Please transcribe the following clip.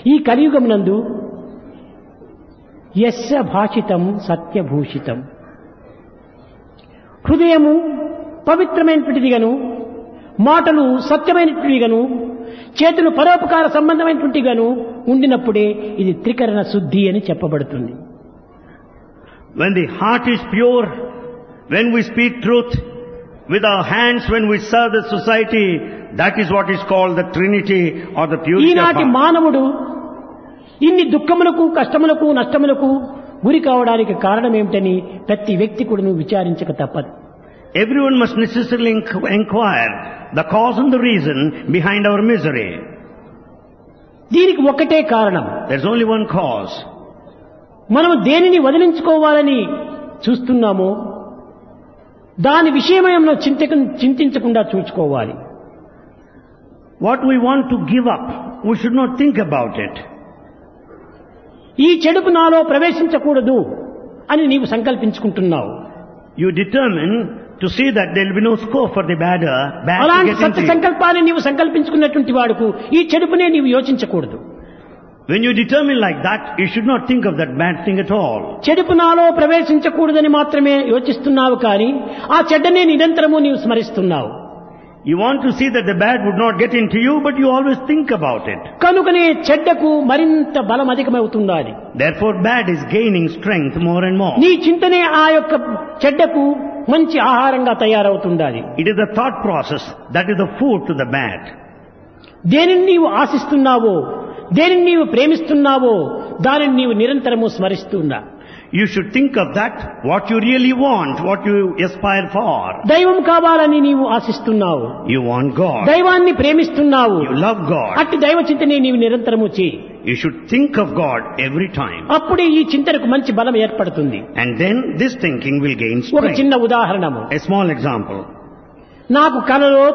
ఈ కలియుగమునందు యస్య భాషితం సత్యభూషితం హృదయము పవిత్రమైనటువంటిదిగాను మాటలు సత్యమైనటువంటివిగాను చేతులు పరోపకార సంబంధమైనటువంటిగాను ఉండినప్పుడే ఇది త్రికరణ శుద్ధి అని చెప్పబడుతుంది When the heart is pure, when we speak truth, with our hands when we serve the society, that is what is called the Trinity or the purity of ఈనాటి heart. మానవుడు ఇన్ని దుఃఖములకు కష్టములకు నష్టములకు గురి కావడానికి కారణం ఏమిటని ప్రతి వ్యక్తి కూడా నువ్వు విచారించక తప్పదు Everyone must necessarily inqu- inquire the cause and the reason behind our misery. దీనికి ఒక్కటే కారణం There's only one cause. మనం దేనిని వదిలించుకోవాలని చూస్తున్నామో దాని విషయమై మనం చింతక చింతించకుండా చూసుకోవాలి What we want to give up, we should not think about it. ఈ చెడుపు నాలో ప్రవేశించకూడదు అని నీవు సంకల్పించుకుంటున్నావు You determine to see that there will be no scope for the bad, uh, bad to అలాంటి get సత్య into you. సంకల్పాన్ని నీవు సంకల్పించుకున్నటువంటి వాడుకు ఈ చెడుపునే నీవు యోచించకూడదు When you determine like that, you should not think of that bad thing at all. చెడుపు నాలో ప్రవేశించకూడదని మాత్రమే యోచిస్తున్నావు కానీ ఆ చెడ్డనే నిరంతరము నీవు స్మరిస్తున్నావు You want to see that the bad would not get into you, but you always think about it. కనుకనే చెడ్డకు మరింత బలం అధికమవుతున్నది Therefore, bad is gaining strength more and more. నీ చింతనే ఆ యొక్క చెడ్డకు మంచి ఆహారంగా తయారవుతుండాలి It is the thought process that is the food to the bad. దేనిని నీవు ఆశిస్తున్నావో దేనిని నీవు ప్రేమిస్తున్నావో దానిని నీవు నిరంతరము స్మరిస్తున్నా You should think of that, what you really want, what you aspire for. దైవం కావాలని నీవు ఆశిస్తున్నావు You want God. దైవాన్ని ప్రేమిస్తున్నావు You love God. అట్టి దైవ చింతనే నీవు నిరంతరము చేయి You should think of God every time. అప్పుడే ఈ చింతనకు మంచి బలం ఏర్పడుతుంది And then this thinking will gain ఒక strength. చిన్న ఉదాహరణము A small example. నాకు కలలో